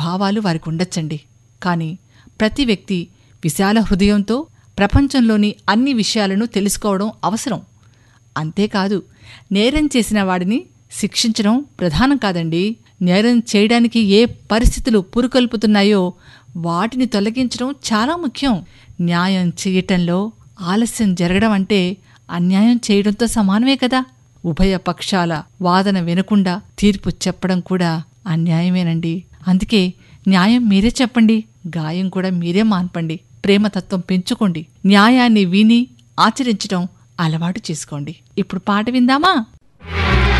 భావాలు వారికి ఉండొచ్చండి కానీ ప్రతి వ్యక్తి విశాల హృదయంతో ప్రపంచంలోని అన్ని విషయాలను తెలుసుకోవడం అవసరం అంతేకాదు నేరం చేసిన వాడిని శిక్షించడం ప్రధానం కాదండి నేరం చేయడానికి ఏ పరిస్థితులు పురుకొల్పుతున్నాయో వాటిని తొలగించడం చాలా ముఖ్యం న్యాయం చేయటంలో ఆలస్యం జరగడం అంటే అన్యాయం చేయడంతో సమానమే కదా ఉభయ పక్షాల వాదన వినకుండా తీర్పు చెప్పడం కూడా అన్యాయమేనండి అందుకే న్యాయం మీరే చెప్పండి గాయం కూడా మీరే మాన్పండి ప్రేమతత్వం పెంచుకోండి న్యాయాన్ని విని ఆచరించడం అలవాటు చేసుకోండి ఇప్పుడు పాట విందామా